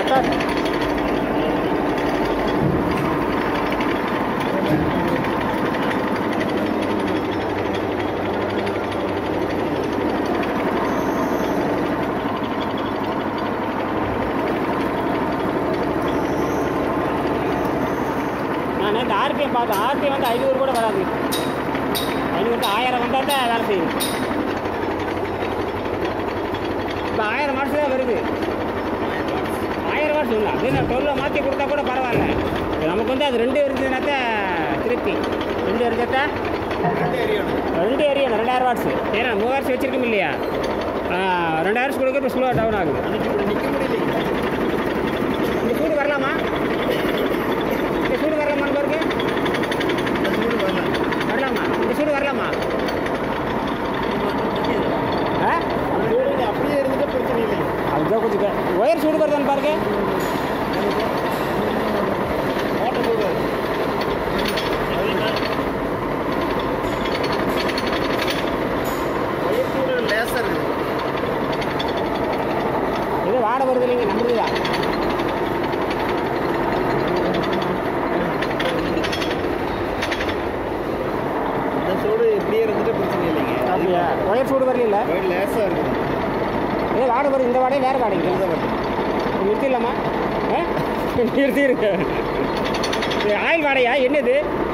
start நான் நேற்று RPM பார்த்தேன் ஆர்பிஎம் வந்து ஐநூறு கூட வராது ஐநூறு ஆயிரம் வந்தால் தான் வேலை செய்யும் இப்போ ஆயிரம் மாதம் தான் வருது ஆயிரம் வாட்ஸ் இல்லை அது நான் டுவெல்ல மாற்றி கொடுத்தா கூட பரவாயில்ல இது நமக்கு வந்து அது ரெண்டு இருந்ததுனாத்த திருப்தி ரெண்டு இருந்தா ரெண்டு ஏரியா ரெண்டாயிரம் வாட்ஸ் ஏன்னா மூவாயிரம் வச்சிருக்கோம் இல்லையா ஆ, ரெண்டாயிரம் கொடுக்க இப்போ ஸ்லோவாக டவுன் ஆகுது இந்த சூடு வரலாமா இந்த சூடு வரலாமான்னு பாருங்க வரலாமா இந்த சூடு வரலாமா ஆ அப்படியே இருந்துட்டு பிரச்சனை இல்லை அதுதான் கொஞ்சம் க- ஒயர் சூடு வருதான்னு பாருங்க ஓட்ட போடுவார் ஒயர்த்தோட லேசர் இது இது வாட வருது இல்லைங்க நம்மளுதா இந்த சூடு இப்படியே இருந்துட்டு பிரச்சனை இல்லைங்க அப்படியா ஒயர் சூடு வரல ஒயர் லேசாக இருக்குது ஏ வாடை வருது இந்த வாடகை வேறு வாடகை நிறுத்திடலாமா ஆ நிறுத்திடுங்க இது ஆயில் வாடையா என்னது